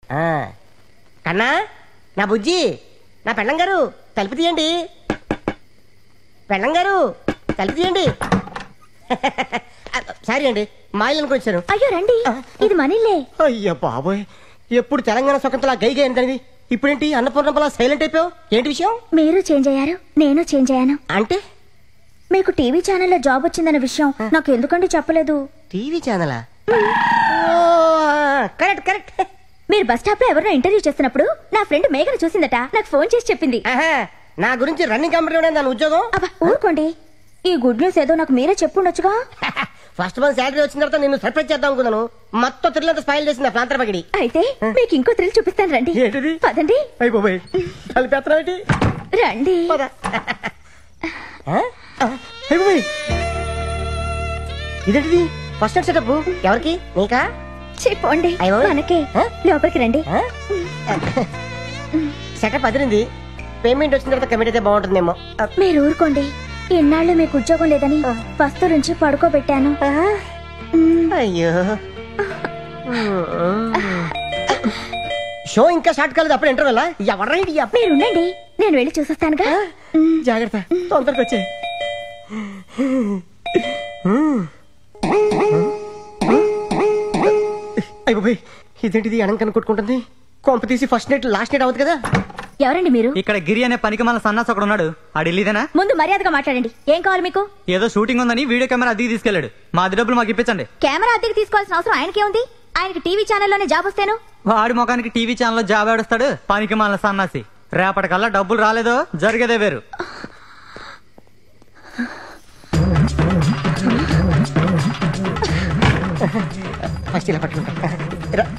ఆ. కన్నా నా బుజ్జి నా పెళ్ళం గారు తలుపు తీయండి పెళ్ళం గారు తలుపు తీయండి సారీ అండి మా ఇల్లు అనుకుని వచ్చాను అయ్యో రండి ఇది మనీలే అయ్యా బాబోయ్ ఎప్పుడు తెలంగాణ సొంతలా గైగా ఏంటనివి ఇప్పుడేంటి అన్నపూర్ణంపలా సైలెంట్ అయిపోయావు ఏంటి విషయం మీరు చేంజ్ అయ్యారు నేను చేంజ్ అయ్యాను అంటే మీకు టీవీ ఛానల్లో జాబ్ వచ్చిందన్న విషయం నాకు ఎందుకండి చెప్పలేదు టీవీ ఛానలా కరెక్ట్ కరెక్ట్ మీరు బస్ స్టాప్ లో ఎవరినో ఇంటర్వ్యూ చేస్తున్నప్పుడు నా ఫ్రెండ్ మేఘన చూసిందట నాకు ఫోన్ చేసి చెప్పింది నా గురించి రన్నింగ్ కంపెనీ దాని ఉద్యోగం అబ్బా ఊరుకోండి ఈ గుడ్ న్యూస్ ఏదో నాకు మీరే చెప్పుండొచ్చుగా ఫస్ట్ మంత్ శాలరీ వచ్చిన తర్వాత నిన్ను సర్ప్రైజ్ చేద్దాం అనుకున్నాను మొత్తం తిరిగినంత స్పైల్ చేసింది ప్రాంతర పగిడి అయితే మీకు ఇంకో థ్రిల్ చూపిస్తాను రండి ఏంటిది? పదండి అయిపోయి కలిపేత్తనం ఏంటి రండి పద. ఆ? ఆ, అయిపోయి ఇదేంటిది ఫస్ట్ నైట్ సెటప్ ఎవరికి నీకా చెప్పండి అయ్యో. మనకే ఆ? లోపలికి రండి సెటప్ అదిరింది పేమెంట్ వచ్చిన తర్వాత కమిట్ అయితే బాగుంటుందేమో ఆ, మీరు ఊరుకోండి ఇన్నాళ్ళు మీకు ఉద్యోగం లేదని ఫస్ట్ నుంచి పడుకోబెట్టాను మ్, అయ్యో షో ఇంకా స్టార్ట్ కాలేదు అప్పుడు ఇంటర్వెల్ ఎవరైనా మీరు ఉండండి నేను వెళ్ళి చూసొస్తానుగా మ్, జాగ్రత్త తొందరగా వచ్చే అయిపోయి ఇదేంటిది ఎడం కనుక్కుంటుంది కొంప తీసి ఫస్ట్ నైట్ లాస్ట్ నైట్ అవుతుంది కదా ఎవరండి మీరు ఇక్కడ గిరి అనే పనికి మన సన్నాస్ ఒకడు ఉన్నాడు ఆడు ఇల్లీదేనా ముందు మర్యాదగా మాట్లాడండి ఏం కావాలి మీకు ఏదో షూటింగ్ ఉందని వీడియో కెమెరా అద్దెకి తీసుకెళ్లాడు మాది డబ్బులు మాకు ఇప్పించండి కెమెరా అద్దెకి తీసుకోవాల్సిన అవసరం ఆయనకే ఉంది ఆయనకి టీవీ ఛానల్లోనే జాబ్ వస్తేను వాడి ముఖానికి టీవీ ఛానల్లో జాబ్ ఆడుస్తాడు పనికి మన సన్నాసి రేపటికల్లా డబ్బులు రాలేదో జరిగేదే వేరు ఫస్ట్ ఇలా పట్టుకుంటా రా.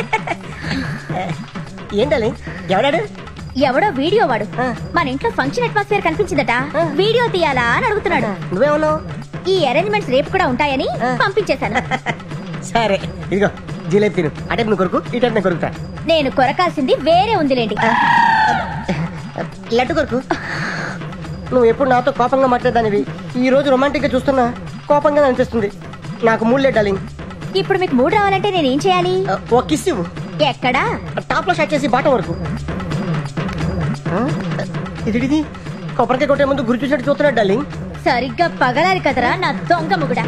ఏంటాలి ఎవడాడు ఎవడో వీడియో వాడు ఆ. మన ఇంట్లో ఫంక్షన్ అట్మాస్ఫియర్ కనిపించిందట వీడియో తీయాలా అని అడుగుతున్నాడు నువ్వేమన్నావు ఈ అరేంజ్మెంట్స్ రేపు కూడా ఉంటాయని ఆ. పంపించేశాను సరే ఇదిగో జీలేపు తిను అటే నువ్వు కొరుకు ఈ టైప్ నేను కొరుకుతా నేను కొరకాల్సింది వేరే ఉందిలేండి లడ్డు కొరకు నువ్వు ఎప్పుడు నాతో కోపంగా మాట్లాడదానివి ఈ రోజు రొమాంటిక్ గా చూస్తున్నా కోపంగా అనిపిస్తుంది నాకు మూడు లేదు డార్లింగ్ ఇప్పుడు మీకు మూడు రావాలంటే నేను ఏం చేయాలి ఆ, ఓ కిస్ ఇవ్వు ఎక్కడా టాప్ లో షాట్ చేసి బాటం వరకు ఆ? ఇదిడిది కొబ్బరికాయ కొట్టే ముందు గురి చూసినట్టు చూస్తున్నాడు డార్లింగ్ సరిగ్గా పగలాలి కదరా నా దొంగ ముగుడా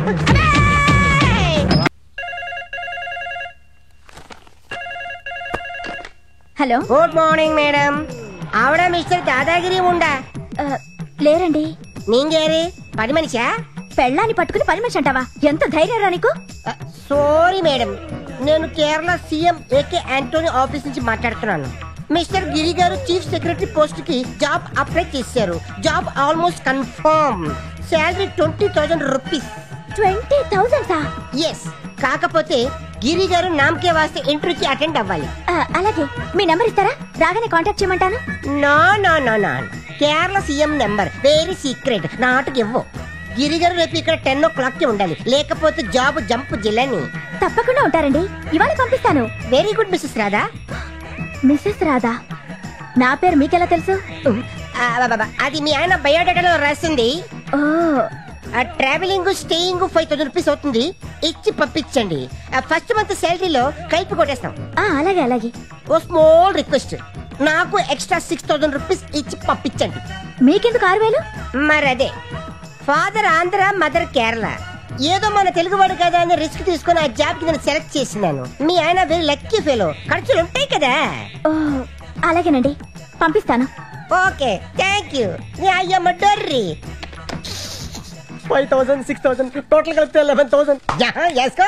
హలో గుడ్ మార్నింగ్ మేడం ఆవిడ మిస్టర్ దాదాగిరి ఉండా ఆ, లేరండి నీంగేరి పని మనిషా పెళ్ళాన్ని పట్టుకుని పని మనిషి అంటావా ఎంత ధైర్యం రా నీకు సారీ మేడం నేను కేరళ సీఎం ఏకే ఆంటోనీ ఆఫీస్ నుంచి మాట్లాడుతున్నాను మిస్టర్ గిరి గారు చీఫ్ సెక్రటరీ పోస్ట్ కి జాబ్ అప్లై చేశారు job almost confirm salary twenty thousand rupees twenty thousand సా ఎస్ కాకపోతే గిరి గారు నామకే వాస్తే ఇంటర్వ్యూకి అటెండ్ అవ్వాలి ఆ, అలాగే మీ నెంబర్ ఇస్తారా రాగానే కాంటాక్ట్ చేయమంటాను no no no no Kerala CM number very secret నాటుకు ఇవ్వు గిరి గారు రేపు ఇక్కడ టెన్ ఓ క్లాక్ కి ఉండాలి లేకపోతే జాబ్ జంప్ జిల్లని తప్పకుండా ఉంటారండి ఇవాళ పంపిస్తాను very good Mrs Radha Mrs Radha నా పేరు మీకెలా తెలుసు ఆ, అబ్బబ్బ, అది మీ ఆయన బయోడేటాలో రాసింది ఓ ఆ travelling staying five thousand rupees అవుతుంది ఇచ్చి పంపించండి ఆ ఫస్ట్ మంత్ శాలరీలో కలిపి కొట్టేస్తాం ఆ, అలాగే అలాగే ఓ స్మాల్ రిక్వెస్ట్ నాకు ఎక్స్ట్రా సిక్స్ థౌసండ్ రూపీస్ ఇచ్చి పంపించండి మీకెందుకు ఆరు వేలు మరి అదే ఫాదర్ ఆంధ్ర మదర్ కేరళ ఏదో మన తెలుగువాడు కదా అని రిస్క్ తీసుకొని ఆ జాబ్ కి నేను సెలెక్ట్ చేసినాను మీ ఆయన వెరీ లక్కీ ఫెలో ఖర్చులు ఉంటాయి కదా ఓ అలాగేనండి పంపిస్తాను ఓకే థ్యాంక్ యూ అయ్యమ్మ డొర్రి five thousand six thousand total కలిపితే లెవెన్ థౌసండ్ ఎస్కో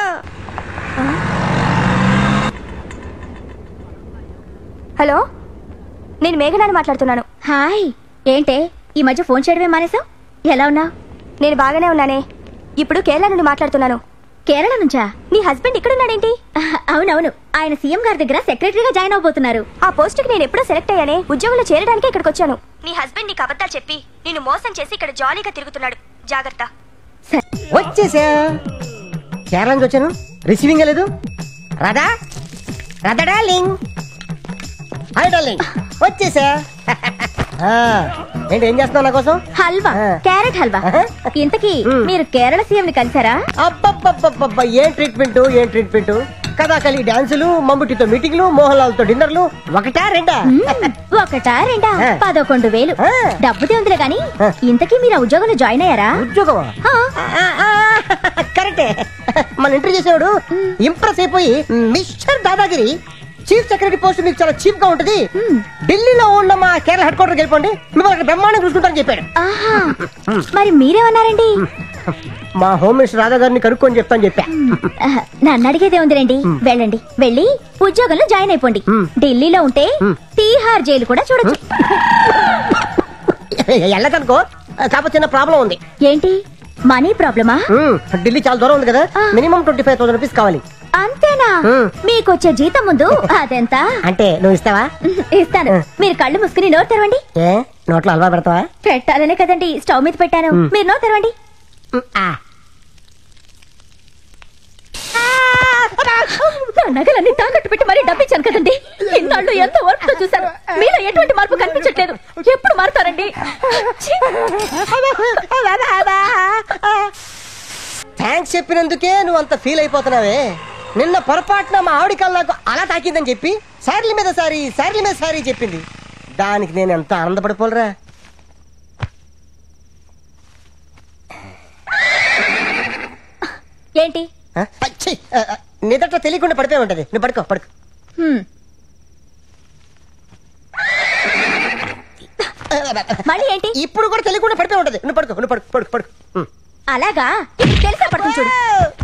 హలో నేను మేఘనాని మాట్లాడుతున్నాను హాయ్ ఏంటే ఈ మధ్య ఫోన్ చేయడమే మానేసావు ఎలా ఉన్నావు నేను బాగానే ఉన్నానే ఇప్పుడు కేరళ నుండి మాట్లాడుతున్నాను కేరళ నుంచా నీ హస్బెండ్ ఇక్కడున్నాడేంటి అవునవును ఆయన సీఎం గారి దగ్గర సెక్రటరీగా జాయిన్ అవబోతున్నారు ఆ పోస్ట్ కి నేను ఎప్పుడో సెలెక్ట్ అయ్యానే ఉద్యోగంలో చేరడానికి ఇక్కడికి వచ్చాను నీ హస్బెండ్ నీకు అబద్ధాలు చెప్పి నిన్ను మోసం చేసి ఇక్కడ జాలీగా తిరుగుతున్నాడు జాగ్రత్త వచ్చేసా కేరళ నుంచి వచ్చాను రిసీవింగ్ లేదు Radha Radha darling hi darling వచ్చేసా ఆ, ఏంటి ఏం చేస్తున్నావు నా కోసం హల్వా ఆ. క్యారెట్ హల్వా ఆహా. ఇంతకీ మ్. మీరు కేరళ సీఎం ని కలిసారా అబ్బబ్బబ్బబ్బబ్బ ఏం ట్రీట్మెంట్ ఏం ట్రీట్మెంట్ కథాకలి డాన్సులు మమ్ముటితో మీటింగ్లు మోహన్ లాల్ తో డిన్నర్లు ఒకటా రెండా మ్మ్, ఒకటా రెండా ఆ. పదకొండు వేలు ఆ. డబ్బుదే ఉందిలే గాని ఆ. ఇంతకీ మీరు ఆ ఉద్యోగంలో జాయిన్ అయ్యారా ఉద్యోగమా ఆ. కరెక్టే మన ఇంటర్వ్యూ చేసేవాడు ఇంప్రెస్ అయిపోయి mister Dadagiri chief secretary post మీకు చాలా చీప్ గా ఉంటది ఢిల్లీలో ఉన్న మా కేరళ హెడ్ క్వార్టర్ వెళ్ళిపోండి మిమ్మల్ని అక్కడ బ్రహ్మాండం చూసుకుంటారని చెప్పాడు ఆహా మరి మీరేమన్నారండి మా హోమ్ మినిస్టర్ రాధా గారిని కనుక్కొని చెప్తాను చెప్పా ఆహా, నన్ను అడిగేదే ఉందిలేండి వెళ్ళండి వెళ్ళి ఉద్యోగంలో జాయిన్ అయిపోండి మ్మ్. ఢిల్లీలో ఉంటే తీహార్ జైలు కూడా చూడొచ్చు వెళ్ళకనుకో కాకపోతే చిన్న ప్రాబ్లం ఉంది ఏంటి మనీ ప్రాబ్లమా ఉమ్, ఢిల్లీ చాలా దూరం ఉంది కదా ఆ. Minimum twenty five thousand rupees కావాలి అంతేనా మ్మ్. మీకొచ్చే జీతం ముందు అదెంత అంటే నువ్వు ఇస్తావా ఇస్తాను మీరు కళ్ళు మూసుకుని నోరు తెరవండి ఏ నోట్లో అల్వా పెడతావా పెట్టాలనే కదండి స్టవ్ మీద పెట్టాను మ్మ్. మీరు నోరు తెరవండి ఉమ్, ఆ. నా నగలన్నీ తాకట్టు పెట్టి మరీ డబ్బిచ్చాను కదండి ఇన్నాళ్ళు ఎంత వర్క్ చూశాను మీలో ఎటువంటి మార్పు కనిపించట్లేదు ఎప్పుడు మారుతారండి ఛీ! థ్యాంక్స్ చెప్పినందుకే నువ్వు అంత ఫీల్ అయిపోతున్నావే నిన్న పొరపాటున మా ఆవిడ కల్ నాకు అలా తాకిందని చెప్పి సార్ల మీద సారీ సార్ల మీద సారీ చెప్పింది దానికి నేను ఎంత ఆనందపడిపోలరా ఏంటి ఆ? అచ్చి! ఆ, ఆ, నిదట్లో తెలియకుండా పడిపోయి ఉంటది నువ్వు పడుకో పడుకో హ్మ్. మళ్ళీ ఏంటి ఇప్పుడు కూడా తెలియకుండా పడిపోయి ఉంటది నువ్వు పడుకో నువ్వు పడుకో పడుకో పడుకో ఉమ్. అలాగా ఇప్పుడు తెలిసే పడుతుంది చూడు